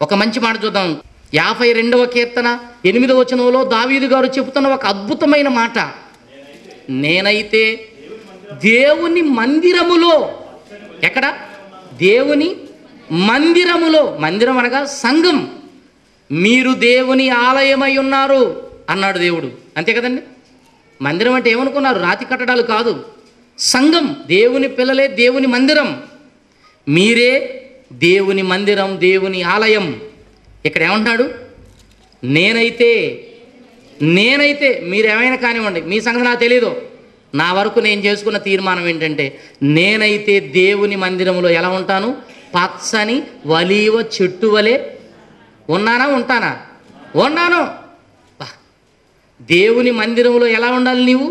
ఒక మంచి మాట చూద్దాం యాభై రెండవ కీర్తన ఎనిమిదవ వచనంలో దావీదు గారు చెబుతున్న ఒక అద్భుతమైన మాట నేనైతే దేవుని మందిరములో ఎక్కడ దేవుని మందిరములో మందిరం అనగా సంఘం మీరు దేవుని ఆలయమై ఉన్నారు అన్నాడు దేవుడు అంతే కదండి మందిరం అంటే ఏమనుకున్నారు రాతి కట్టడాలు కాదు సంఘం దేవుని పిల్లలే దేవుని మందిరం మీరే దేవుని మందిరం దేవుని ఆలయం ఇక్కడ ఏమంటున్నాడు నేనైతే నేనైతే మీరేమైనా కానివ్వండి మీ సంగతి నాకు తెలీదు నా వరకు నేను చేసుకున్న తీర్మానం ఏంటంటే నేనైతే దేవుని మందిరంలో ఎలా ఉంటాను పచ్చని వలీవ చెట్టు వలె ఉన్నానా ఉంటానా ఉన్నాను బా. దేవుని మందిరంలో ఎలా ఉండాలి నీవు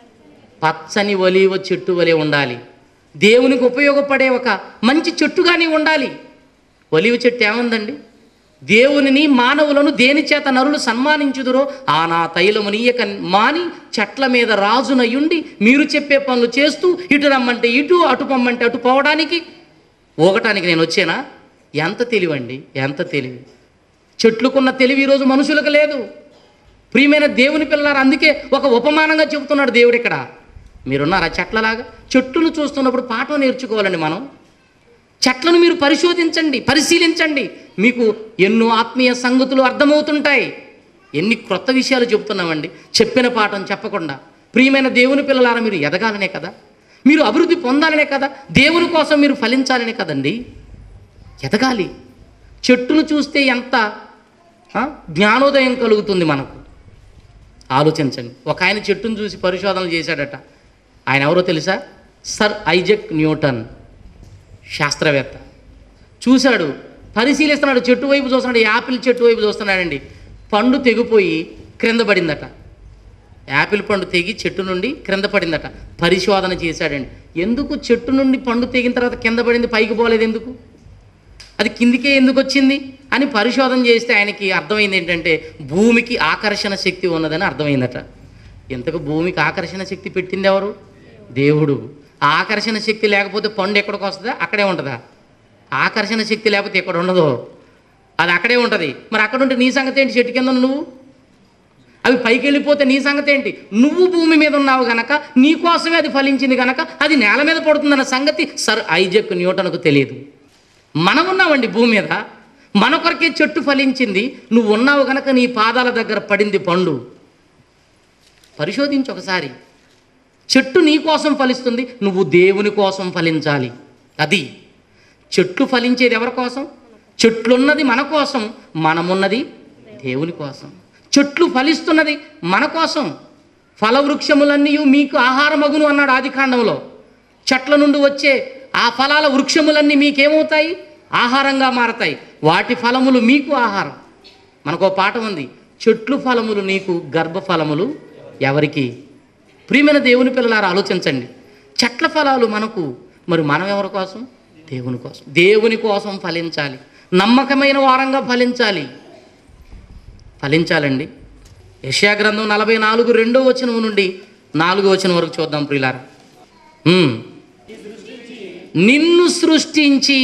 పచ్చని ఒలీవ చెట్టు వలె ఉండాలి దేవునికి ఉపయోగపడే ఒక మంచి చెట్టుగా నీవు ఉండాలి ఒలివ చెట్టు ఏముందండి దేవునిని మానవులను దేని చేత నరులు సన్మానించుదురో ఆ నా తైలము నీయక మాని చెట్ల మీద రాజునయుండి మీరు చెప్పే పనులు చేస్తూ ఇటు రమ్మంటే ఇటు అటు పొమ్మంటే అటు పోవడానికి ఊగటానికి నేను వచ్చానా ఎంత తెలివండి ఎంత తెలివి చెట్లుకున్న తెలివి ఈరోజు మనుషులకు లేదు ప్రియమైన దేవుని పిల్లలారు అందుకే ఒక ఉపమానంగా చెబుతున్నాడు దేవుడు ఇక్కడ మీరున్నారా చెట్లలాగా చెట్టును చూస్తున్నప్పుడు పాఠం నేర్చుకోవాలండి మనం చెట్లను మీరు పరిశోధించండి పరిశీలించండి మీకు ఎన్నో ఆత్మీయ సంగతులు అర్థమవుతుంటాయి ఎన్ని క్రొత్త విషయాలు చెబుతున్నామండి చెప్పిన పాఠం చెప్పకుండా ప్రియమైన దేవుని పిల్లలారా మీరు ఎదగాలనే కదా మీరు అభివృద్ధి పొందాలనే కదా దేవుని కోసం మీరు ఫలించాలనే కదండి ఎదగాలి చెట్టును చూస్తే ఎంత ఆ, జ్ఞానోదయం కలుగుతుంది మనకు ఆలోచించండి ఒక ఆయన చెట్టును చూసి పరిశోధనలు చేశాడట ఆయన ఎవరో తెలుసా సర్ ఐజక్ న్యూటన్ శాస్త్రవేత్త చూశాడు పరిశీలిస్తున్నాడు చెట్టు వైపు చూస్తున్నాడు యాపిల్ చెట్టు వైపు చూస్తున్నాడండి పండు తెగిపోయి క్రింద పడిందట యాపిల్ పండు తెగి చెట్టు నుండి క్రింద పడిందట పరిశోధన చేశాడండి ఎందుకు చెట్టు నుండి పండు తెగిన తర్వాత కింద పడింది పైకి పోలేదు ఎందుకు అది కిందికే ఎందుకు వచ్చింది అని పరిశోధన చేస్తే ఆయనకి అర్థమైంది ఏంటంటే భూమికి ఆకర్షణ శక్తి ఉన్నదని అర్థమైందట ఎంతకు భూమికి ఆకర్షణ శక్తి పెట్టింది ఎవరు దేవుడు ఆ ఆకర్షణ శక్తి లేకపోతే పండు ఎక్కడికి వస్తుందా అక్కడే ఉంటుందా ఆకర్షణ శక్తి లేకపోతే ఎక్కడ ఉండదు అది అక్కడే ఉంటుంది మరి అక్కడ ఉంటే నీ సంగతి ఏంటి చెట్టు కింద ఉన్న నువ్వు అవి పైకి వెళ్ళిపోతే నీ సంగతి ఏంటి నువ్వు భూమి మీద ఉన్నావు గనక నీ కోసమే అది ఫలించింది గనక అది నేల మీద పడుతుందన్న సంగతి సర్ ఐజక్ న్యూటన్కు తెలియదు మనం ఉన్నామండి భూమి మీద మన కొరకే చెట్టు ఫలించింది నువ్వు ఉన్నావు గనక నీ పాదాల దగ్గర పడింది పండు పరిశోధించు ఒకసారి చెట్టు నీ కోసం ఫలిస్తుంది నువ్వు దేవుని కోసం ఫలించాలి అది చెట్లు ఫలించేది ఎవరి కోసం చెట్లున్నది మన కోసం మనమున్నది దేవుని కోసం చెట్లు ఫలిస్తున్నది మన కోసం ఫలవృక్షములన్నీ మీకు ఆహారమగును అన్నాడు ఆదికాండంలో చెట్ల నుండి వచ్చే ఆ ఫలాల వృక్షములన్నీ మీకేమవుతాయి ఆహారంగా మారతాయి వాటి ఫలములు మీకు ఆహారం మనకు పాట ఉంది చెట్లు ఫలములు నీకు గర్భఫలములు ఎవరికి ప్రియమైన దేవుని పిల్లలారా ఆలోచించండి చెట్ల ఫలాలు మనకు మరి మనం ఎవరి కోసం దేవుని కోసం దేవుని కోసం ఫలించాలి నమ్మకమైన వారంగా ఫలించాలి ఫలించాలండి యెషయా గ్రంథం నలభై నాలుగు రెండో వచనం నుండి నాలుగో వచనం వరకు చూద్దాం ప్రియులారా ఉమ్. నిన్ను సృష్టించి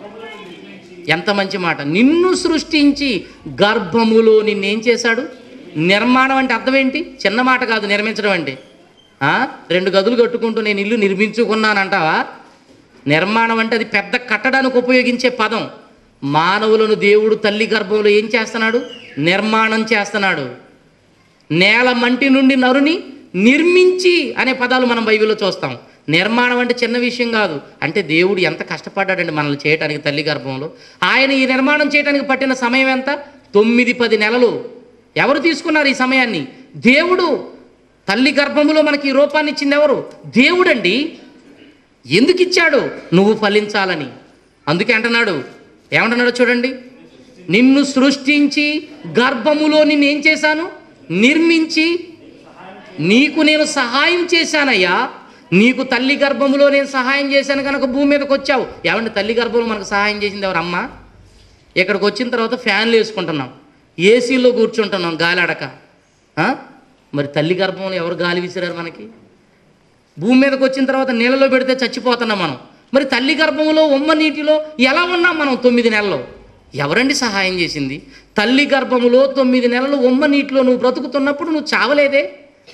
ఎంత మంచి మాట నిన్ను సృష్టించి గర్భములో నిన్నేం చేశాడు నిర్మాణం అంటే అర్థం ఏంటి చిన్న మాట కాదు నిర్మించడం అంటే ఆ? రెండు గదులు కట్టుకుంటూ నేను ఇల్లు నిర్మించుకున్నానంటావా నిర్మాణం అంటే అది పెద్ద కట్టడానికి ఉపయోగించే పదం మానవులను దేవుడు తల్లి గర్భంలో ఏం చేస్తున్నాడు నిర్మాణం చేస్తున్నాడు నేల మంటి నుండి నరుని నిర్మించి అనే పదాలు మనం బైబిల్లో చూస్తాం నిర్మాణం అంటే చిన్న విషయం కాదు అంటే దేవుడు ఎంత కష్టపడ్డాడండి మనల్ని చేయడానికి తల్లి గర్భంలో ఆయన ఈ నిర్మాణం చేయడానికి పట్టిన సమయం ఎంత తొమ్మిది పది నెలలు ఎవరు తీసుకున్నారు ఈ సమయాన్ని దేవుడు తల్లి గర్భములో మనకి ఈ రూపాన్ని ఇచ్చింది ఎవరు దేవుడండి ఎందుకు ఇచ్చాడు నువ్వు ఫలించాలని అందుకే అంటున్నాడు ఏమంటున్నాడో చూడండి నిన్ను సృష్టించి గర్భములో నిన్ను ఏం చేశాను నిర్మించి నీకు నేను సహాయం చేశానయ్యా నీకు తల్లి గర్భములో నేను సహాయం చేశాను కనుక భూమి మీదకి వచ్చావు ఏమంటే తల్లి గర్భంలో మనకు సహాయం చేసింది ఎవరు అమ్మ ఇక్కడికి వచ్చిన తర్వాత ఫ్యాన్లు వేసుకుంటున్నాం ఏసీలో కూర్చుంటున్నాం గాలి అడక ఆ? మరి తల్లి గర్భంలో ఎవరు గాలి విసిరారు మనకి భూమి మీదకి వచ్చిన తర్వాత నీళ్ళలో పెడితే చచ్చిపోతున్నాం మనం మరి తల్లి గర్భంలో ఉమ్మ నీటిలో ఎలా ఉన్నాం మనం తొమ్మిది నెలలు ఎవరండి సహాయం చేసింది తల్లి గర్భములో తొమ్మిది నెలలు ఉమ్మ నీటిలో నువ్వు బ్రతుకుతున్నప్పుడు నువ్వు చావలేదే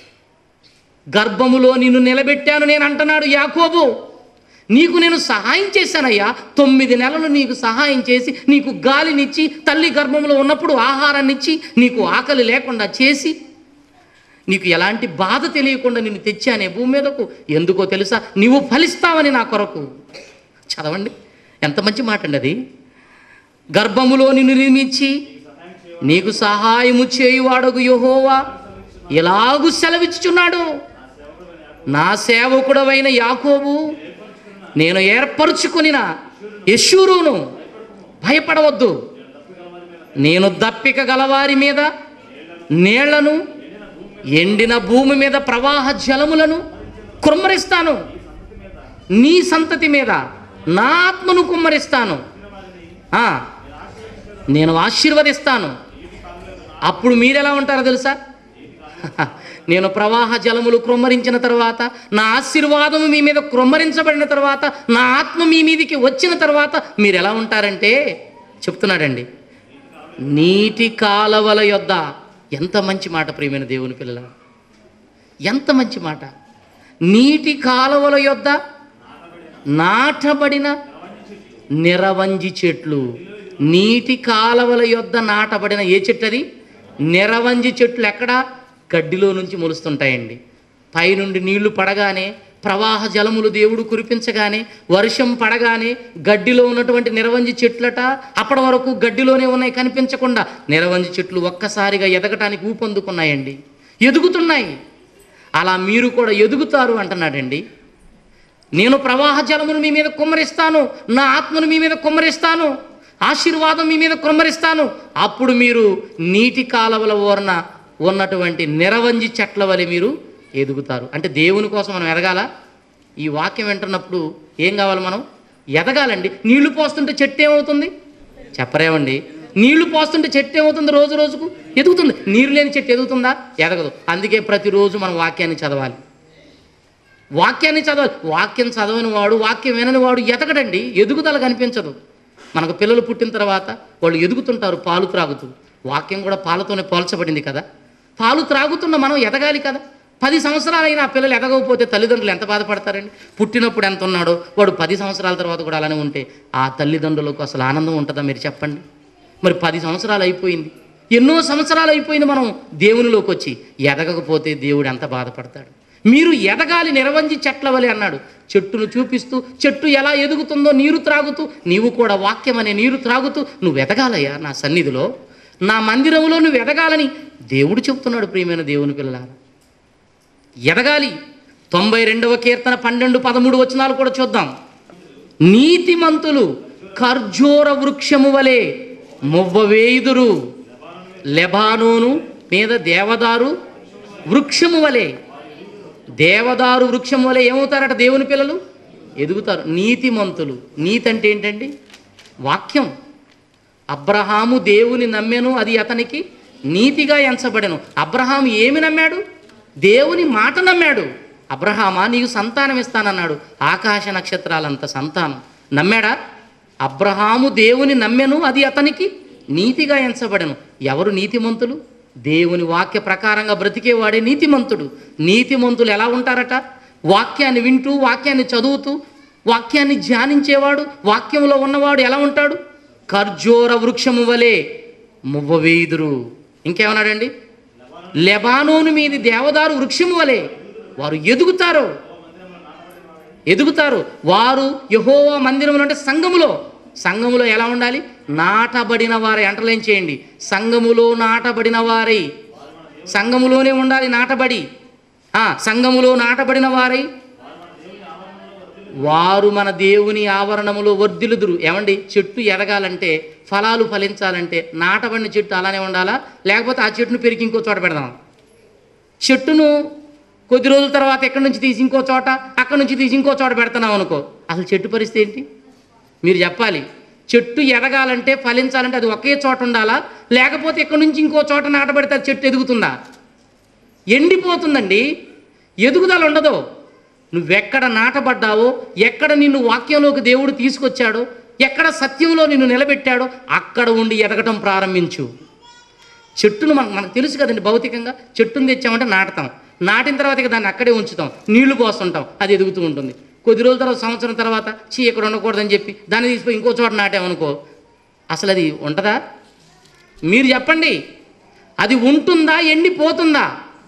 గర్భములో నిన్ను నిలబెట్టాను నేను అంటున్నాడు యాకోబు నీకు నేను సహాయం చేశానయ్యా తొమ్మిది నెలలు నీకు సహాయం చేసి నీకు గాలినిచ్చి తల్లి గర్భంలో ఉన్నప్పుడు ఆహారాన్ని ఇచ్చి నీకు ఆకలి లేకుండా చేసి నీకు ఎలాంటి బాధ తెలియకుండా నిన్ను తెచ్చానే భూమి మీదకు ఎందుకో తెలుసా నీవు ఫలిస్తావని నా కొరకు చదవండి ఎంత మంచి మాట అండి అది గర్భములో నిన్ను నిర్మించి నీకు సహాయము చేయువాడగు యెహోవా ఎలాగు సెలవిచ్చుచున్నాడు నా సేవకుడవైన యాకోబు నేను ఏర్పరుచుకునిన యశూరును భయపడవద్దు నేను దప్పిక గలవారి మీద నీళ్లను ఎండిన భూమి మీద ప్రవాహ జలములను కుమ్మరిస్తాను నీ సంతతి మీద నా ఆత్మను కుమ్మరిస్తాను ఆ, నేను ఆశీర్వదిస్తాను అప్పుడు మీరెలా ఉంటారో తెలుసా నేను ప్రవాహ జలములు క్రొమ్మరించిన తర్వాత నా ఆశీర్వాదము మీ మీద క్రొమ్మరించబడిన తర్వాత నా ఆత్మ మీ మీదికి వచ్చిన తర్వాత మీరు ఎలా ఉంటారంటే చెప్తున్నాడండి నీటి కాలవల యొద్ద ఎంత మంచి మాట ప్రియమైన దేవుని పిల్లల ఎంత మంచి మాట నీటి కాలవల యొద్ద నాటబడిన నిరవంజి చెట్లు నీటి కాలవల యొద్ద నాటబడిన ఏ చెట్టు అది నిరవంజి చెట్లు ఎక్కడ గడ్డిలో నుంచి మొలుస్తుంటాయండి పైనుండి నీళ్లు పడగానే ప్రవాహ జలములు దేవుడు కురిపించగానే వర్షం పడగానే గడ్డిలో ఉన్నటువంటి నిరవంజి చెట్లట అప్పటి వరకు గడ్డిలోనే ఉన్నాయి కనిపించకుండా నిరవంజి చెట్లు ఒక్కసారిగా ఎదగటానికి ఊపందుకున్నాయండి ఎదుగుతున్నాయి అలా మీరు కూడా ఎదుగుతారు అంటున్నాడండి నేను ప్రవాహ జలమును మీ మీద కుమ్మరిస్తాను నా ఆత్మను మీ మీద కుమ్మరిస్తాను ఆశీర్వాదం మీ మీద కుమ్మరిస్తాను అప్పుడు మీరు నీటి కాలవల ఓరన ఉన్నటువంటి నిరవంజి చెట్ల వలె మీరు ఎదుగుతారు అంటే దేవుని కోసం మనం ఎదగాల ఈ వాక్యం వింటున్నప్పుడు ఏం కావాలి మనం ఎదగాలండి నీళ్లు పోస్తుంటే చెట్టు ఏమవుతుంది చెప్పరేమండి నీళ్లు పోస్తుంటే చెట్టు ఏమవుతుంది రోజు రోజుకు ఎదుగుతుంది నీరు లేని చెట్టు ఎదుగుతుందా ఎదగదు అందుకే ప్రతిరోజు మనం వాక్యాన్ని చదవాలి వాక్యాన్ని చదవాలి వాక్యం చదవని వాడు వాక్యం వినని వాడు ఎదగడండి ఎదుగుదల కనిపించదు మనకు పిల్లలు పుట్టిన తర్వాత వాళ్ళు ఎదుగుతుంటారు పాలు త్రాగుతూ వాక్యం కూడా పాలతోనే పోల్చబడింది కదా పాలు త్రాగుతున్న మనం ఎదగాలి కదా పది సంవత్సరాలైనా ఆ పిల్లలు ఎదగకపోతే తల్లిదండ్రులు ఎంత బాధపడతారండి పుట్టినప్పుడు ఎంత ఉన్నాడో వాడు పది సంవత్సరాల తర్వాత కూడా అలానే ఉంటే ఆ తల్లిదండ్రులకు అసలు ఆనందం ఉంటుందా మీరు చెప్పండి మరి పది సంవత్సరాలు అయిపోయింది ఎన్నో సంవత్సరాలు అయిపోయింది మనం దేవునిలోకి వచ్చి ఎదగకపోతే దేవుడు ఎంత బాధపడతాడు మీరు ఎదగాలి నిరవంజి చెట్ల వలె అన్నాడు చెట్టును చూపిస్తూ చెట్టు ఎలా ఎదుగుతుందో నీరు త్రాగుతూ నీవు కూడా వాక్యం అనే నీరు త్రాగుతూ నువ్వు ఎదగాలయ్యా నా సన్నిధిలో నా మందిరంలో నువ్వు ఎదగాలని దేవుడు చెప్తున్నాడు ప్రియమైన దేవుని పిల్లలారా ఎదగాలి తొంభై రెండవ కీర్తన పన్నెండు పదమూడు వచనాలు కూడా చూద్దాం నీతిమంతులు ఖర్జూర వృక్షము వలె మువ్వవేయుదురు లెబానోను మీద దేవదారు వృక్షము వలె దేవదారు వృక్షం వలె ఏమవుతారట దేవుని పిల్లలు ఎదుగుతారు నీతిమంతులు నీతి అంటే ఏంటండి వాక్యం అబ్రహాము దేవుని నమ్మెను అది అతనికి నీతిగా ఎంచబడెను అబ్రహాం ఏమి నమ్మాడు దేవుని మాట నమ్మాడు అబ్రహామా నీకు సంతానం ఇస్తానన్నాడు ఆకాశ నక్షత్రాలంత సంతానం నమ్మాడా అబ్రహాము దేవుని నమ్మెను అది అతనికి నీతిగా ఎంచబడెను ఎవరు నీతిమంతులు దేవుని వాక్య ప్రకారంగా బ్రతికేవాడే నీతిమంతుడు నీతిమంతులు ఎలా ఉంటారట వాక్యాన్ని వింటూ వాక్యాన్ని చదువుతూ వాక్యాన్ని ధ్యానించేవాడు వాక్యంలో ఉన్నవాడు ఎలా ఉంటాడు ఖర్జూర వృక్షము వలె మువ్వవేయుదురు ఇంకేమన్నాడండి లెబానోను మీది దేవదారు వృక్షము వలె వారు ఎదుగుతారు ఎదుగుతారు వారు యహోవా మందిరములు అంటే సంఘములో సంఘములో ఎలా ఉండాలి నాటబడిన వారై అంటలేం చేయండి సంఘములో నాటబడిన వారై సంఘములోనే ఉండాలి నాటబడి ఆ, సంఘములో నాటబడిన వారై వారు మన దేవుని ఆవరణములో వర్ధిలుదురు ఏమండి చెట్టు ఎదగాలంటే ఫలాలు ఫలించాలంటే నాటబడిన చెట్టు అలానే ఉండాలా లేకపోతే ఆ చెట్టును పెరిగి ఇంకో చోట పెడదాం చెట్టును కొద్ది రోజుల తర్వాత ఎక్కడి నుంచి తీసి ఇంకో చోట అక్కడి నుంచి తీసి ఇంకో చోట పెడుతున్నాం అనుకో అసలు చెట్టు పరిస్థితి ఏంటి మీరు చెప్పాలి చెట్టు ఎదగాలంటే ఫలించాలంటే అది ఒకే చోట ఉండాలా లేకపోతే ఎక్కడి నుంచి ఇంకో చోట నాటబడితే అది చెట్టు ఎదుగుతుందా ఎండిపోతుందండి ఎదుగుదల ఉండదు నువ్వెక్కడ నాటబడ్డావో ఎక్కడ నిన్ను వాక్యంలోకి దేవుడు తీసుకొచ్చాడో ఎక్కడ సత్యంలో నిన్ను నిలబెట్టాడో అక్కడ ఉండి ఎదగటం ప్రారంభించు చెట్టును మనకు మనకు తెలుసు కదండి భౌతికంగా చెట్టును తెచ్చామంటే నాటుతాం నాటిన తర్వాత ఇక దాన్ని అక్కడే ఉంచుతాం నీళ్లు పోస్తుంటాం అది ఎదుగుతూ ఉంటుంది కొద్ది రోజుల తర్వాత సంవత్సరం తర్వాత చీ ఇక్కడ ఉండకూడదని చెప్పి దాన్ని తీసిపోయి ఇంకో చోట నాటామనుకో అసలు అది ఉంటుందా మీరు చెప్పండి అది ఉంటుందా ఎండిపోతుందా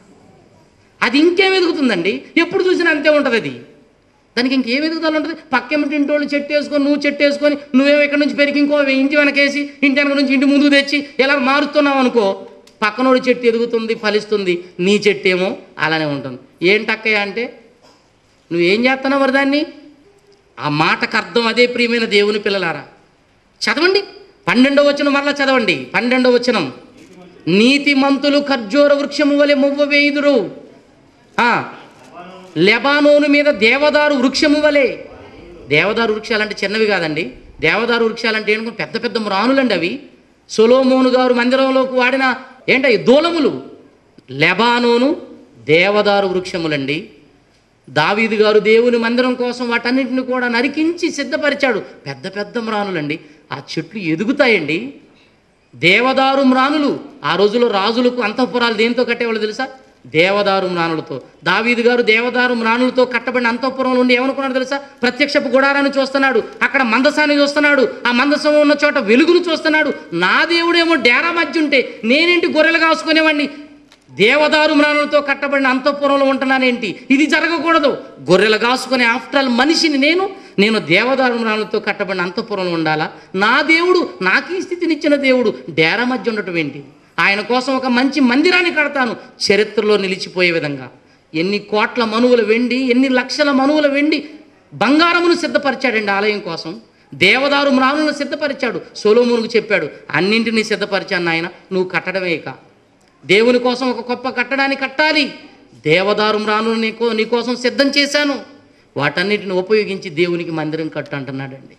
అది ఇంకేం ఎదుగుతుందండి ఎప్పుడు చూసినా అంతే ఉంటుంది అది దానికి ఇంకేం ఎదుగుదల ఉంటుంది పక్కెమిటి ఇంటి వాళ్ళు చెట్టు వేసుకొని నువ్వు చెట్టు వేసుకొని నువ్వేమో ఇక్కడ నుంచి పెరిగి ఇంకో ఇంటి వెనకేసి ఇంటి వెనక నుంచి ఇంటి ముందుకు తెచ్చి ఎలా మారుతున్నావు అనుకో పక్కనోడి చెట్టు ఎదుగుతుంది ఫలిస్తుంది నీ చెట్టు ఏమో అలానే ఉంటుంది ఏంటక్కయ్య అంటే నువ్వేం చేస్తున్నావు మరి దాన్ని ఆ మాటకు అర్థం అదే ప్రియమైన దేవుని పిల్లలారా చదవండి పన్నెండవ వచనం మరలా చదవండి పన్నెండవ వచనం నీతిమంతులు ఖర్జూర వృక్షము వలె మువ్వ వేయుదురు ఆ, లెబానోను మీద దేవదారు వృక్షము వలె దేవదారు వృక్షాలంటే చిన్నవి కాదండి దేవదారు వృక్షాలంటే ఏంటో పెద్ద పెద్ద మ్రానులండి అవి సొలోమోను గారు మందిరంలోకి వాడిన ఏంటవి దూలములు లెబానోను దేవదారు వృక్షములండి దావీదు గారు దేవుని మందిరం కోసం వాటన్నిటిని కూడా నరికించి సిద్ధపరిచాడు పెద్ద పెద్ద మ్రానులండి ఆ చెట్లు ఎదుగుతాయండి దేవదారు మ్రానులు ఆ రోజుల్లో రాజులకు అంతఃపురాలు దేంతో కట్టేవాళ్ళు తెలుసా దేవదారు మ్రానులతో దావీదు గారు దేవదారు మ్రానులతో కట్టబడిన అంతఃపురంలో ఉండి ఏమనుకున్నాడు తెలుసా ప్రత్యక్షపు గుడారాన్ని చూస్తున్నాడు అక్కడ మందసాన్ని చూస్తున్నాడు ఆ మందసం ఉన్న చోట వెలుగును చూస్తున్నాడు నా దేవుడేమో డేరా మధ్య ఉంటే నేనేంటి గొర్రెలు కాసుకునేవాడిని దేవదారు మ్రానులతో కట్టబడిన అంతఃపురంలో ఉంటున్నానేంటి ఇది జరగకూడదు గొర్రెలు కాసుకునే ఆఫ్టర్ ఆల్ మనిషిని నేను నేను దేవదారు మ్రానులతో కట్టబడిన అంతఃపురంలో ఉండాలా నా దేవుడు నాకు ఈ స్థితినిచ్చిన దేవుడు డేరా మధ్య ఉండటం ఏంటి ఆయన కోసం ఒక మంచి మందిరాన్ని కడతాను చరిత్రలో నిలిచిపోయే విధంగా ఎన్ని కోట్ల మనువుల వెండి ఎన్ని లక్షల మనువుల వెండి బంగారమును సిద్ధపరిచాడండి ఆలయం కోసం దేవదారు మ్రానులను సిద్ధపరిచాడు సొలోమునుకు చెప్పాడు అన్నింటినీ సిద్ధపరిచాను నాయన నువ్వు కట్టడమే ఇక దేవుని కోసం ఒక గొప్ప కట్టడాన్ని కట్టాలి దేవదారు మ్రాను నీకో నీకోసం సిద్ధం చేశాను వాటన్నిటిని ఉపయోగించి దేవునికి మందిరం కట్టు అంటున్నాడండి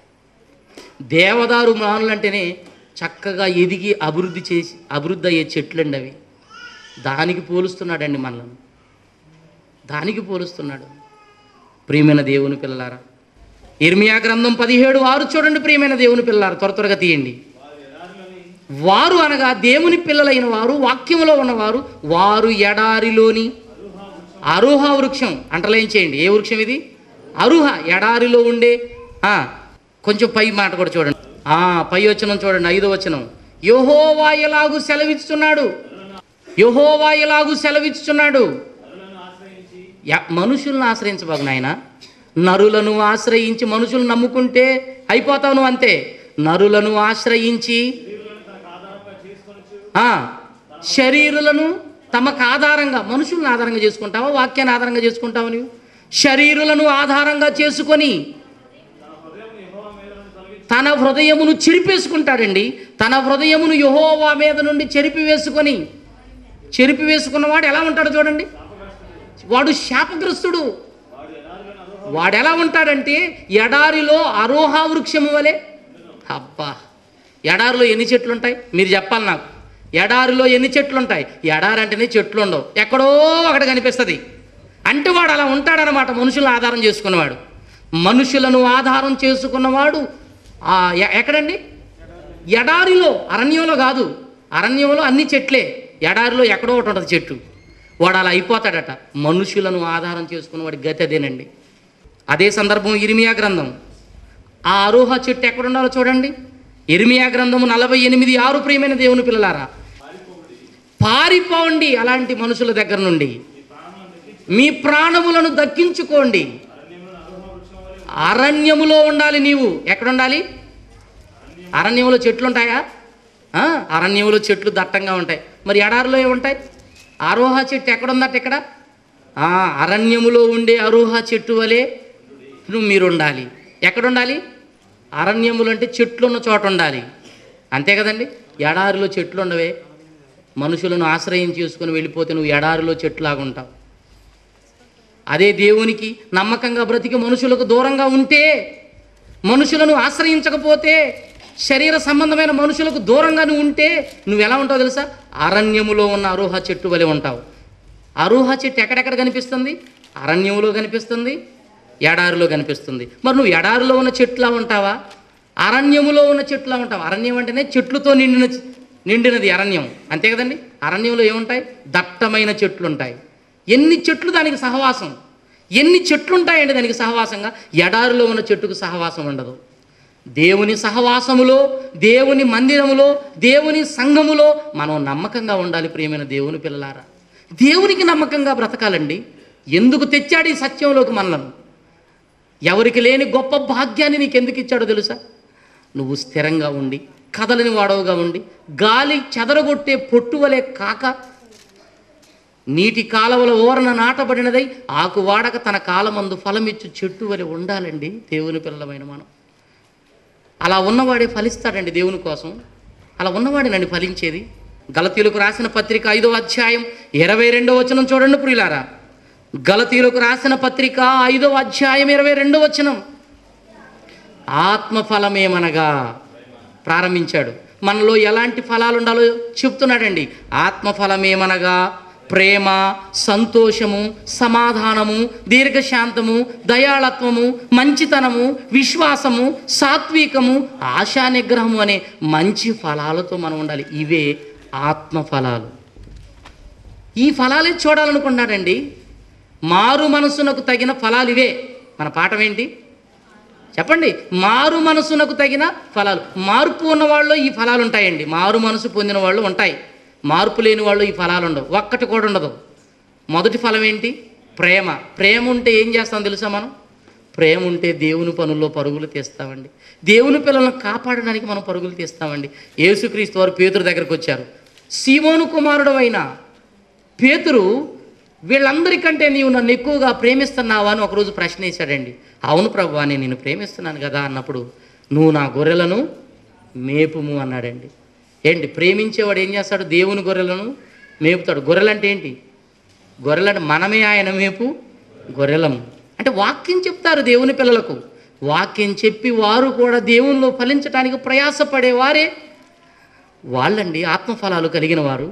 దేవదారు మ్రానులు అంటేనే చక్కగా ఎదిగి అభివృద్ధి చేసి అభివృద్ధి అయ్యే చెట్లండి అవి దానికి పోలుస్తున్నాడండి మనల్ని దానికి పోలుస్తున్నాడు ప్రియమైన దేవుని పిల్లలారా ఇర్మియా గ్రంథం పదిహేడు ఆరు చూడండి ప్రియమైన దేవుని పిల్లలారా త్వర త్వరగా తీయండి వారు అనగా దేవుని పిల్లలైన వారు వాక్యములో ఉన్నవారు వారు ఎడారిలోని అరుహ వృక్షం అంటలేం చేయండి ఏ వృక్షం ఇది అరుహ ఎడారిలో ఉండే ఆ, కొంచెం పై మాట కూడా చూడండి ఆ, పై వచనం చూడండి ఐదో వచనం యహోవా ఎలాగు సెలవిస్తున్నాడు యహోవా ఎలాగు సెలవిస్తున్నాడు యా- మనుషులను ఆశ్రయించబాకు నాయన నరులను ఆశ్రయించి మనుషులను నమ్ముకుంటే అయిపోతావు నువ్వు అంతే నరులను ఆశ్రయించి ఆ, శరీరులను తమకు ఆధారంగా మనుషులను ఆధారంగా చేసుకుంటావా వాక్యాన్ని ఆధారంగా చేసుకుంటావా నువ్వు శరీరులను ఆధారంగా చేసుకొని తన హృదయమును చెరిపేసుకుంటాడండి తన హృదయమును యహోవా మీద నుండి చెరిపి వేసుకొని చెరిపి వేసుకున్నవాడు ఎలా ఉంటాడు చూడండి వాడు శాపగ్రస్తుడు వాడు ఎలా ఉంటాడంటే ఎడారిలో అరోహ వృక్షము వలె అబ్బా ఎడారిలో ఎన్ని చెట్లు ఉంటాయి మీరు చెప్పాలి నాకు ఎడారిలో ఎన్ని చెట్లు ఉంటాయి ఎడారి అంటేనే చెట్లు ఉండవు ఎక్కడో ఒకటి కనిపిస్తుంది అంటే వాడు అలా ఉంటాడనమాట మనుషులను ఆధారం చేసుకున్నవాడు మనుషులను ఆధారం చేసుకున్నవాడు ఆ, ఎ- ఎక్కడండి ఎడారిలో అరణ్యంలో కాదు అరణ్యంలో అన్ని చెట్లే ఎడారిలో ఎక్కడో ఒకటి ఉంటుంది చెట్టు వాడు అలా అయిపోతాడట మనుషులను ఆధారం చేసుకున్న వాడి గతి అదేనండి అదే సందర్భం ఇరిమియా గ్రంథం ఆ అరోహ చెట్టు ఎక్కడ ఉండాలో చూడండి ఇర్మియా గ్రంథము నలభై ఎనిమిది ఆరు ప్రియమైన దేవుని పిల్లలారా పారిపోండి అలాంటి మనుషుల దగ్గర నుండి మీ ప్రాణములను దక్కించుకోండి అరణ్యములో ఉండాలి నీవు ఎక్కడ ఉండాలి అరణ్యంలో చెట్లు ఉంటాయా ఆ, అరణ్యంలో చెట్లు దట్టంగా ఉంటాయి మరి ఎడారిలో ఏముంటాయి అరోహ చెట్టు ఎక్కడ ఉందట ఇక్కడ ఆ, అరణ్యములో ఉండే అరోహ చెట్టు వలె నువ్వు మీరు ఉండాలి ఎక్కడ ఉండాలి అరణ్యములు అంటే చెట్లు ఉన్న చోట ఉండాలి అంతే కదండి ఎడారిలో చెట్లు ఉండవే మనుషులను ఆశ్రయం చేసుకుని వెళ్ళిపోతే నువ్వు ఎడారిలో చెట్లాగా ఉంటావు అదే దేవునికి నమ్మకంగా బ్రతికి మనుషులకు దూరంగా ఉంటే మనుషులను ఆశ్రయించకపోతే శరీర సంబంధమైన మనుషులకు దూరంగా నువ్వు ఉంటే నువ్వు ఎలా ఉంటావు తెలుసా అరణ్యములో ఉన్న అరోహ చెట్టు వలె ఉంటావు అరోహ చెట్టు ఎక్కడెక్కడ కనిపిస్తుంది అరణ్యములో కనిపిస్తుంది ఎడారిలో కనిపిస్తుంది మరి నువ్వు ఎడారిలో ఉన్న చెట్టులా ఉంటావా అరణ్యములో ఉన్న చెట్లా ఉంటాం అరణ్యం అంటేనే చెట్లతో నిండిన నిండినది అరణ్యం అంతే కదండి అరణ్యంలో ఏముంటాయి దట్టమైన చెట్లు ఉంటాయి ఎన్ని చెట్లు దానికి సహవాసం ఎన్ని చెట్లు ఉంటాయండి దానికి సహవాసంగా ఎడారిలో ఉన్న చెట్టుకు సహవాసం ఉండదు దేవుని సహవాసములో దేవుని మందిరములో దేవుని సంఘములో మనం నమ్మకంగా ఉండాలి ప్రియమైన దేవుని పిల్లలారా దేవునికి నమ్మకంగా బ్రతకాలండి ఎందుకు తెచ్చాడు ఈ సత్యంలోకి మనలను ఎవరికి లేని గొప్ప భాగ్యాన్ని నీకు ఎందుకు ఇచ్చాడో తెలుసా నువ్వు స్థిరంగా ఉండి కదలని వాడవుగా ఉండి గాలి చెదరగొట్టే పొట్టు వలె కాక నీటి కాలవల ఓరన నాటబడినదై ఆకు వాడక తన కాలమందు ఫలమిచ్చు చెట్టు వలె ఉండాలండి దేవుని పిల్లలమైన మనం అలా ఉన్నవాడే ఫలిస్తాడండి దేవుని కోసం అలా ఉన్నవాడేనండి ఫలించేది గలతీలకు రాసిన పత్రిక ఐదో అధ్యాయం ఇరవై రెండో వచనం చూడండి ప్రియులారా గలతీలకు రాసిన పత్రిక ఐదో అధ్యాయం ఇరవై రెండో వచనం ఆత్మఫలమేమనగా ప్రారంభించాడు మనలో ఎలాంటి ఫలాలు ఉండాలో చెప్తున్నాడండి ఆత్మఫలమేమనగా ప్రేమ సంతోషము సమాధానము దీర్ఘశాంతము దయాళత్వము మంచితనము విశ్వాసము సాత్వికము ఆశా నిగ్రహము అనే మంచి ఫలాలతో మనం ఉండాలి ఇవే ఆత్మఫలాలు ఈ ఫలాలే చూడాలనుకున్నాడండి మారు మనసునకు తగిన ఫలాలు ఇవే మన పాఠం ఏంటి చెప్పండి మారు మనసునకు తగిన ఫలాలు మార్పు ఉన్న వాళ్ళు ఈ ఫలాలు ఉంటాయండి మారు మనసు పొందిన వాళ్ళు ఉంటాయి మార్పు లేని వాళ్ళు ఈ ఫలాలు ఉండవు ఒక్కటి కూడా ఉండదు మొదటి ఫలం ఏంటి ప్రేమ ప్రేమ ఉంటే ఏం చేస్తాం తెలుసా మనం ప్రేమ ఉంటే దేవుని పనుల్లో పరుగులు తీస్తామండి దేవుని పిల్లలను కాపాడడానికి మనం పరుగులు తీస్తామండి యేసుక్రీస్తు వారు పేతురు దగ్గరకు వచ్చారు సీమోను కుమారుడు అయిన పేతురు వీళ్ళందరికంటే నీవు నన్ను ఎక్కువగా ప్రేమిస్తున్నావా అని ఒకరోజు ప్రశ్న వేశాడండి అవును ప్రభు నేను నిన్ను ప్రేమిస్తున్నాను కదా అన్నప్పుడు నువ్వు నా గొర్రెలను మేపుము అన్నాడండి ఏంటి ప్రేమించేవాడు ఏం చేస్తాడు దేవుని గొర్రెలను మేపుతాడు గొర్రెలు అంటే ఏంటి గొర్రెలు అంటే మనమే ఆయన మేపు గొర్రెలము అంటే వాక్యం చెప్తారు దేవుని పిల్లలకు వాక్యం చెప్పి వారు కూడా దేవునిలో ఫలించడానికి ప్రయాసపడేవారే వాళ్ళండి ఆత్మఫలాలు కలిగిన వారు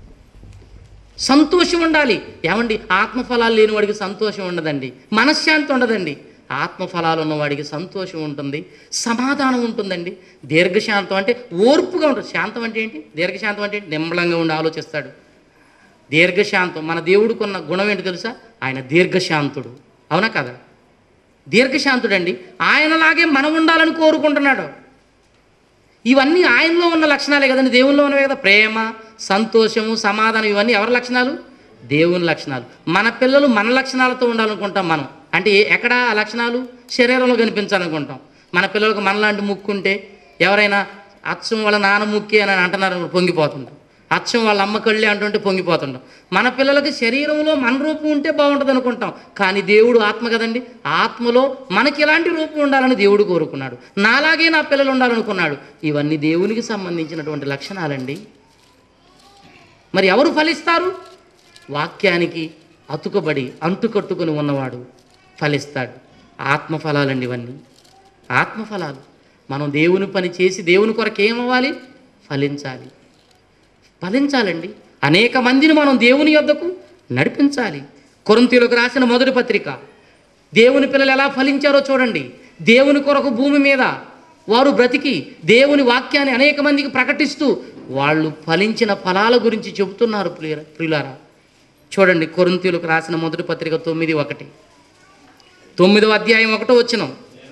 సంతోషం ఉండాలి ఏమండి ఆత్మఫలాలు లేని వాడికి సంతోషం ఉండదండి మనశ్శాంతి ఉండదండి ఆత్మఫలాలు ఉన్నవాడికి సంతోషం ఉంటుంది సమాధానం ఉంటుందండి దీర్ఘశాంతం అంటే ఓర్పుగా ఉంటుంది శాంతం అంటే ఏంటి దీర్ఘశాంతం అంటే ఏంటి నిమ్మలంగా ఉండి ఆలోచిస్తాడు దీర్ఘశాంతం మన దేవుడికున్న గుణం ఏంటి తెలుసా ఆయన దీర్ఘశాంతుడు అవునా కదా దీర్ఘశాంతుడండి ఆయనలాగే మనం ఉండాలని కోరుకుంటున్నాడు ఇవన్నీ ఆయనలో ఉన్న లక్షణాలే కదండి దేవునిలో ఉన్నవే కదా ప్రేమ సంతోషము సమాధానం ఇవన్నీ ఎవరి లక్షణాలు దేవుని లక్షణాలు మన పిల్లలు మన లక్షణాలతో ఉండాలనుకుంటాం మనం అంటే ఏ- ఎక్కడ ఆ లక్షణాలు శరీరంలో కనిపించాలనుకుంటాం మన పిల్లలకు మనలాంటి ముక్కు ఉంటే ఎవరైనా అచ్చం వాళ్ళ నాన్న ముక్కి అని అంటున్నారు పొంగిపోతుంటాం అచ్చం వాళ్ళ అమ్మ కళ్ళే అంటుంటే పొంగిపోతుంటాం మన పిల్లలకి శరీరంలో మన రూపం ఉంటే బాగుంటుంది అనుకుంటాం కానీ దేవుడు ఆత్మ కదండి ఆత్మలో మనకి ఇలాంటి రూపం ఉండాలని దేవుడు కోరుకున్నాడు నాలాగే నా పిల్లలు ఉండాలనుకున్నాడు ఇవన్నీ దేవునికి సంబంధించినటువంటి లక్షణాలండి మరి ఎవరు ఫలిస్తారు వాక్యానికి అతుకబడి అంటుకట్టుకుని ఉన్నవాడు ఫలిస్తాడు ఆత్మఫలాలండి ఇవన్నీ ఆత్మఫలాలు మనం దేవుని పని చేసి దేవుని కొరకు ఏమవ్వాలి ఫలించాలి ఫలించాలండి అనేక మందిని మనం దేవుని యొద్దకు నడిపించాలి కొరంతీలకు రాసిన మొదటి పత్రిక దేవుని పిల్లలు ఎలా ఫలించారో చూడండి దేవుని కొరకు భూమి మీద వారు బ్రతికి దేవుని వాక్యాన్ని అనేక మందికి ప్రకటిస్తూ వాళ్ళు ఫలించిన ఫలాల గురించి చెబుతున్నారు ప్రియుల ప్రియులారా చూడండి కొరంతీలకు రాసిన మొదటి పత్రిక తొమ్మిది ఒకటి తొమ్మిదవ అధ్యాయం ఒకటో వచ్చినాం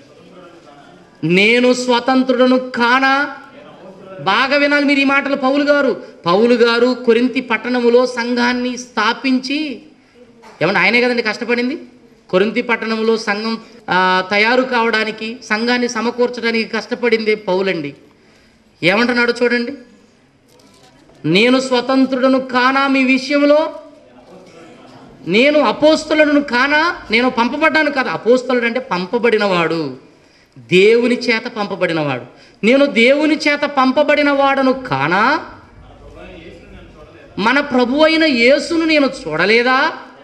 నేను స్వతంత్రుడను కానా బాగా వినాలి మీరు ఈ మాటలు పౌలు గారు పౌలు గారు కొరింతి పట్టణములో సంఘాన్ని స్థాపించి ఏమన్నా ఆయనే కదండి కష్టపడింది కొరింతి పట్టణంలో సంఘం ఆ, తయారు కావడానికి సంఘాన్ని సమకూర్చడానికి కష్టపడింది పౌలండి ఏమంటున్నాడు చూడండి నేను స్వతంత్రుడను కానా మీ విషయంలో నేను అపోస్తలులను కానా నేను పంపబడ్డాను కదా అపోస్తలుడు అంటే పంపబడినవాడు దేవుని చేత పంపబడినవాడు నేను దేవుని చేత పంపబడిన వాడను కానా మన ప్రభు అయిన యేసును నేను చూడలేదా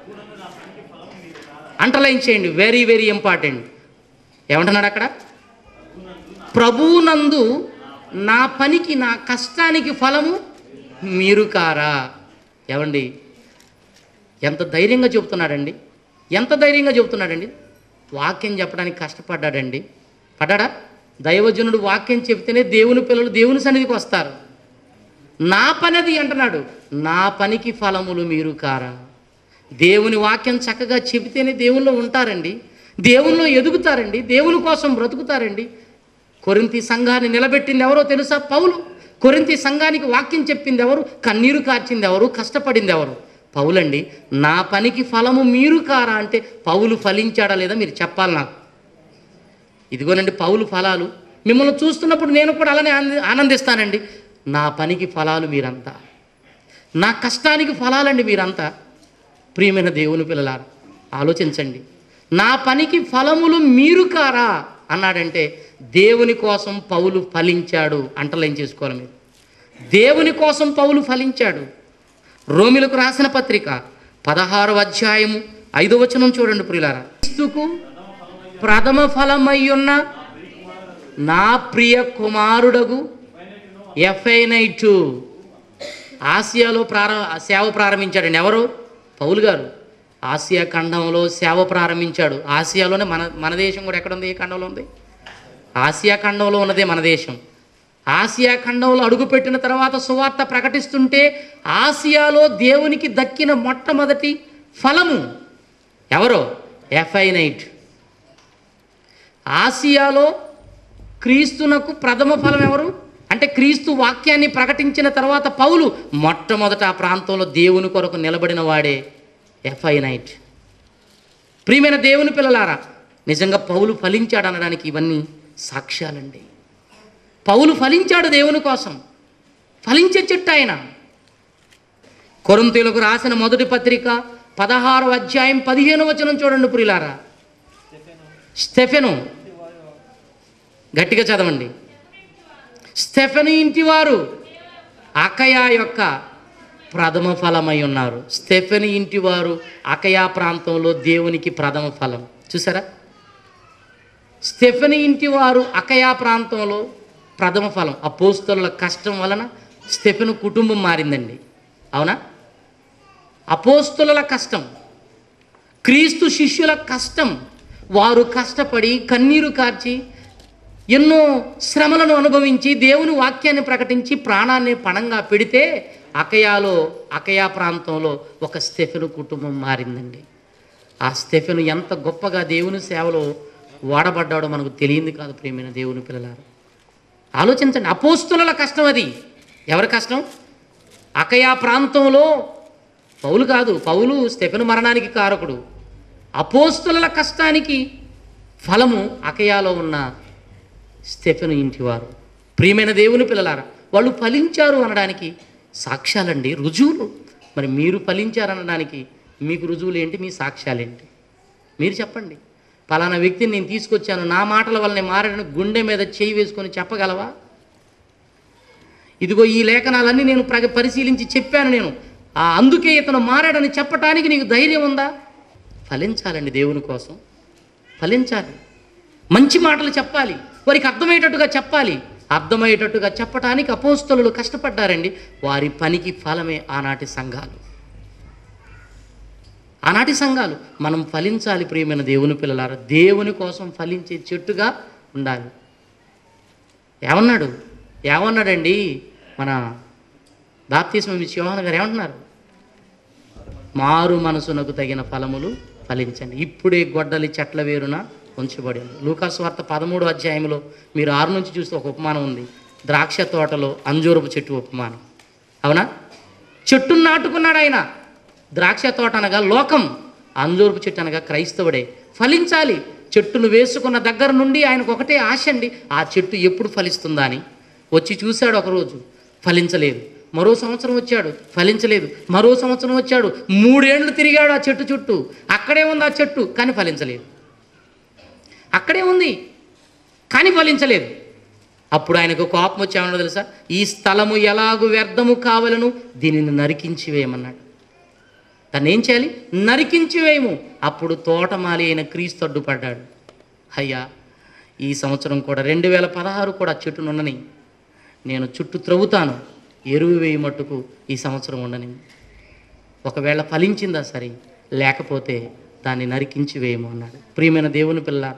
అంటలైన్ చేయండి వెరీ వెరీ ఇంపార్టెంట్ ఏమంటున్నాడు అక్కడ ప్రభువునందు నా పనికి నా కష్టానికి ఫలము మీరు కారా ఏమండి ఎంత ధైర్యంగా చెబుతున్నాడండి ఎంత ధైర్యంగా చెబుతున్నాడండి వాక్యం చెప్పడానికి కష్టపడ్డాడండి పడ్డాడా దైవజనుడు వాక్యం చెప్తేనే దేవుని పిల్లలు దేవుని సన్నిధికి వస్తారు నా పనిది అంటున్నాడు నా పనికి ఫలములు మీరు కారా దేవుని వాక్యం చక్కగా చెబితేనే దేవుల్లో ఉంటారండి దేవుల్లో ఎదుగుతారండి దేవుని కోసం బ్రతుకుతారండి కొరింతి సంఘాన్ని నిలబెట్టింది ఎవరో తెలుసా పౌలు కొరింతి సంఘానికి వాక్యం చెప్పింది ఎవరు కన్నీరు కార్చింది ఎవరు కష్టపడింది ఎవరు పౌలండి నా పనికి ఫలము మీరు కారా అంటే పౌలు ఫలించాడా లేదా మీరు చెప్పాలి నాకు ఇదిగోనండి పౌలు ఫలాలు మిమ్మల్ని చూస్తున్నప్పుడు నేను కూడా అలానే ఆనంది- ఆనందిస్తానండి నా పనికి ఫలాలు మీరంతా నా కష్టానికి ఫలాలండి మీరంతా ప్రియమైన దేవుని పిల్లలారా ఆలోచించండి నా పనికి ఫలములు మీరు కారా అన్నాడంటే దేవుని కోసం పౌలు ఫలించాడు అంటలేం చేసుకోవాలి మీరు దేవుని కోసం పౌలు ఫలించాడు రోమిలకు రాసిన పత్రిక పదహారవ అధ్యాయము ఐదో వచనం చూడండి ప్రియులారా క్రీస్తుకు ప్రథమ ఫలమయ్యున్న నా ప్రియ కుమారుడగు ఎఫ్ఐనైటు ఆసియాలో ప్రారంభ సేవ ప్రారంభించాడండి ఎవరు పౌలు గారు ఆసియా ఖండంలో సేవ ప్రారంభించాడు ఆసియాలోనే మన మన దేశం కూడా ఎక్కడ ఉంది ఏ ఖండంలో ఉంది ఆసియా ఖండంలో ఉన్నదే మన దేశం ఆసియా ఖండంలో అడుగుపెట్టిన తర్వాత సువార్త ప్రకటిస్తుంటే ఆసియాలో దేవునికి దక్కిన మొట్టమొదటి ఫలము ఎవరో ఎఫ్ఐనైట్ ఆసియాలో క్రీస్తునకు ప్రథమ ఫలం ఎవరు అంటే క్రీస్తు వాక్యాన్ని ప్రకటించిన తర్వాత పౌలు మొట్టమొదట ఆ ప్రాంతంలో దేవుని కొరకు నిలబడిన వాడే ఎఫ్ఐ నైట్ ప్రియమైన దేవుని పిల్లలారా నిజంగా పౌలు ఫలించాడు అనడానికి ఇవన్నీ సాక్ష్యాలండి పౌలు ఫలించాడు దేవుని కోసం ఫలించే చెట్టు ఆయన కొరంతీలకు రాసిన మొదటి పత్రిక పదహారు అధ్యాయం పదిహేను వచనం చూడండి ప్రియులారా స్టెఫెను గట్టిగా చదవండి స్టెఫెను ఇంటివారు అకయా యొక్క ప్రథమ ఫలమై ఉన్నారు స్టెఫెను ఇంటివారు అకయా ప్రాంతంలో దేవునికి ప్రథమ ఫలం చూసారా స్టెఫెను ఇంటివారు అకయా ప్రాంతంలో ప్రథమ ఫలం అపోస్తలుల కష్టం వలన స్టెఫెను కుటుంబం మారిందండి అవునా అపోస్తుల కష్టం క్రీస్తు శిష్యుల కష్టం వారు కష్టపడి కన్నీరు కార్చి ఎన్నో శ్రమలను అనుభవించి దేవుని వాక్యాన్ని ప్రకటించి ప్రాణాన్ని పణంగా పెడితే అకయాలో అకయా ప్రాంతంలో ఒక స్టెఫెను కుటుంబం మారిందండి ఆ స్టెఫెను ఎంత గొప్పగా దేవుని సేవలో వాడబడ్డాడో మనకు తెలియంది కాదు ప్రియమైన దేవుని పిల్లలారు ఆలోచించండి అపోస్తుల కష్టం అది ఎవరి కష్టం అకయా ప్రాంతంలో పౌలు కాదు పౌలు స్టెఫెను మరణానికి కారకుడు అపోస్తుల కష్టానికి ఫలము అకయాలో ఉన్న స్టెఫెను ఇంటివారు ప్రియమైన దేవుని పిల్లలారా వాళ్ళు ఫలించారు అనడానికి సాక్ష్యాలండి రుజువులు మరి మీరు ఫలించారు అనడానికి మీకు రుజువులు ఏంటి మీ సాక్ష్యాలేంటి మీరు చెప్పండి పలానా వ్యక్తిని నేను తీసుకొచ్చాను నా మాటల వల్లనే మారని గుండె మీద చేయి వేసుకొని చెప్పగలవా ఇదిగో ఈ లేఖనాలన్నీ నేను ప్ర పరిశీలించి చెప్పాను నేను ఆ అందుకే ఇతను మారాడని చెప్పటానికి నీకు ధైర్యం ఉందా ఫలించాలండి దేవుని కోసం ఫలించాలి మంచి మాటలు చెప్పాలి వారికి అర్థమయ్యేటట్టుగా చెప్పాలి అర్థమయ్యేటట్టుగా చెప్పటానికి అపోస్తలు కష్టపడ్డారండి వారి పనికి ఫలమే ఆనాటి సంఘాలు ఆనాటి సంఘాలు మనం ఫలించాలి ప్రియమైన దేవుని పిల్లలారా దేవుని కోసం ఫలించే చెట్టుగా ఉండాలి ఏమన్నాడు ఏమన్నాడండి మన బాప్తీసం ఇచ్చి యోహాన్ గారు ఏమంటున్నారు మారు మనసునకు తగిన ఫలములు ఫలించండి ఇప్పుడే గొడ్డలి చెట్ల వేరున ఉంచబడి ఉంది లూకాసు వార్త పదమూడు అధ్యాయంలో మీరు ఆరు నుంచి చూస్తే ఒక ఉపమానం ఉంది ద్రాక్ష తోటలో అంజూరపు చెట్టు ఉపమానం అవునా చెట్టును నాటుకున్నాడు ఆయన ద్రాక్ష తోట అనగా లోకం అంజూరపు చెట్టు అనగా క్రైస్తవుడే ఫలించాలి చెట్టును వేసుకున్న దగ్గర నుండి ఆయనకు ఒకటే ఆశ అండి ఆ చెట్టు ఎప్పుడు ఫలిస్తుందా అని వచ్చి చూశాడు ఒకరోజు ఫలించలేదు మరో సంవత్సరం వచ్చాడు ఫలించలేదు మరో సంవత్సరం వచ్చాడు మూడేండ్లు తిరిగాడు ఆ చెట్టు చుట్టూ అక్కడే ఉంది ఆ చెట్టు కానీ ఫలించలేదు అక్కడే ఉంది కానీ ఫలించలేదు అప్పుడు ఆయనకు కోపం వచ్చామన్నో తెలుసా ఈ స్థలము ఎలాగు వ్యర్థము కావలను దీనిని నరికించి వేయమన్నాడు దాన్ని ఏం చేయాలి నరికించి వేయము అప్పుడు తోటమాలి అయిన క్రీస్తు అడ్డుపడ్డాడు అయ్యా ఈ సంవత్సరం కూడా రెండు వేల పదహారు కూడా చెట్టునున్నని నేను చుట్టూ త్రవ్వుతాను ఎరువు వేయి మట్టుకు ఈ సంవత్సరం ఉండని ఒకవేళ ఫలించిందా సరే లేకపోతే దాన్ని నరికించి వేయము అన్నాడు ప్రియమైన దేవుని పిల్ల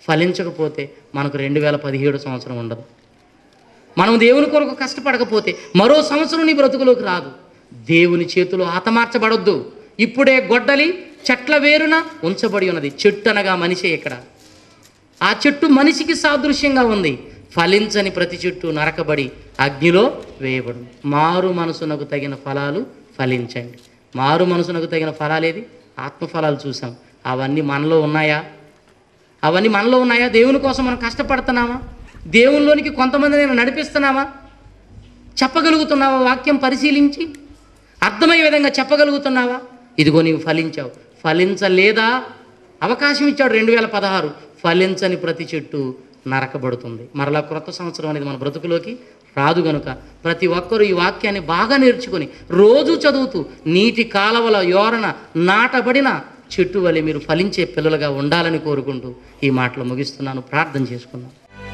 ఫలించకపోతే మనకు రెండు వేల పదిహేడు సంవత్సరం ఉండదు మనం దేవుని కొరకు కష్టపడకపోతే మరో సంవత్సరం నీ బ్రతుకులోకి రాదు దేవుని చేతిలో హతమార్చబడొద్దు ఇప్పుడే గొడ్డలి చెట్ల వేరున ఉంచబడి ఉన్నది చెట్టు అనగా మనిషే ఇక్కడ ఆ చెట్టు మనిషికి సాదృశ్యంగా ఉంది ఫలించని ప్రతి చెట్టు నరకబడి అగ్నిలో వేయబడు మారు మనసునకు తగిన ఫలాలు ఫలించండి మారు మనసునకు తగిన ఫలాలేది ఆత్మఫలాలు చూసాం అవన్నీ మనలో ఉన్నాయా అవన్నీ మనలో ఉన్నాయా దేవుని కోసం మనం కష్టపడుతున్నామా దేవునిలోనికి కొంతమంది నేను నడిపిస్తున్నామా చెప్పగలుగుతున్నావా వాక్యం పరిశీలించి అర్థమయ్యే విధంగా చెప్పగలుగుతున్నావా ఇదిగో నీవు ఫలించావు ఫలించలేదా అవకాశం ఇచ్చాడు రెండు వేల పదహారు ఫలించని ప్రతి చెట్టు నరకబడుతుంది మరలా క్రొత్త సంవత్సరం అనేది మన బ్రతుకులోకి రాదు గనుక ప్రతి ఒక్కరూ ఈ వాక్యాన్ని బాగా నేర్చుకొని రోజు చదువుతూ నీటి కాలవల యోరన నాటబడిన చెట్టు వలె మీరు ఫలించే పిల్లలుగా ఉండాలని కోరుకుంటూ ఈ మాటలు ముగిస్తున్నాను ప్రార్థన చేసుకున్నాను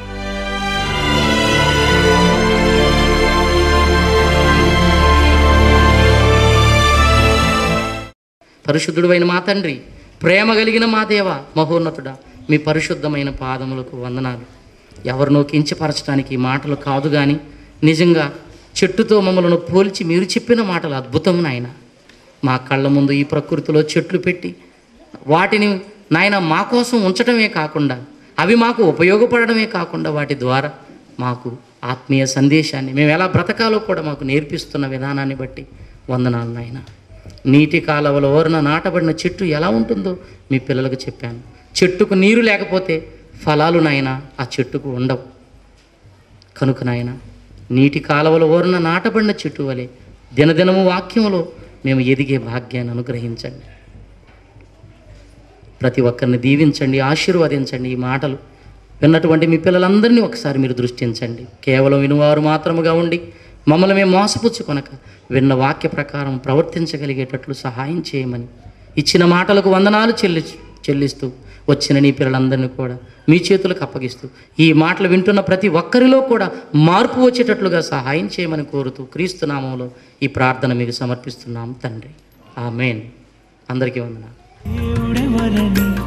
పరిశుద్ధుడైన మా తండ్రి ప్రేమ కలిగిన మా దేవ మహోన్నతుడా మీ పరిశుద్ధమైన పాదములకు వందనాలు ఎవరినో కించపరచడానికి ఈ మాటలు కాదు కానీ నిజంగా చెట్టుతో మమ్మలను పోల్చి మీరు చెప్పిన మాటలు అద్భుతం నాయన మా కళ్ళ ముందు ఈ ప్రకృతిలో చెట్లు పెట్టి వాటిని నాయన మా కోసం ఉంచడమే కాకుండా అవి మాకు ఉపయోగపడడమే కాకుండా వాటి ద్వారా మాకు ఆత్మీయ సందేశాన్ని మేము ఎలా బ్రతకాలో కూడా మాకు నేర్పిస్తున్న విధానాన్ని బట్టి వందనాలు నాయన నీటి కాలవల ఓరన నాటబడిన చెట్టు ఎలా ఉంటుందో మీ పిల్లలకు చెప్పాను చెట్టుకు నీరు లేకపోతే ఫలాలు నాయన ఆ చెట్టుకు ఉండవు కనుక నాయన నీటి కాలవల ఓరన నాటబడిన చెట్టు వలె దినదినము వాక్యంలో మేము ఎదిగే భాగ్యాన్ని అనుగ్రహించండి ప్రతి ఒక్కరిని దీవించండి ఆశీర్వదించండి ఈ మాటలు విన్నటువంటి మీ పిల్లలందరినీ ఒకసారి మీరు దృష్టించండి కేవలం వినువారు మాత్రముగా ఉండి మమ్మల్ని మేము మోసపుచ్చుకొనక విన్న వాక్య ప్రకారం ప్రవర్తించగలిగేటట్లు సహాయం చేయమని ఇచ్చిన మాటలకు వందనాలు చెల్లి చెల్లిస్తూ వచ్చిన నీ పిల్లలందరినీ కూడా మీ చేతులకు అప్పగిస్తూ ఈ మాటలు వింటున్న ప్రతి ఒక్కరిలో కూడా మార్పు వచ్చేటట్లుగా సహాయం చేయమని కోరుతూ క్రీస్తు నామంలో ఈ ప్రార్థన మీకు సమర్పిస్తున్నాం తండ్రి ఆమెన్ అందరికీ వందనాలు దేవుడెవరని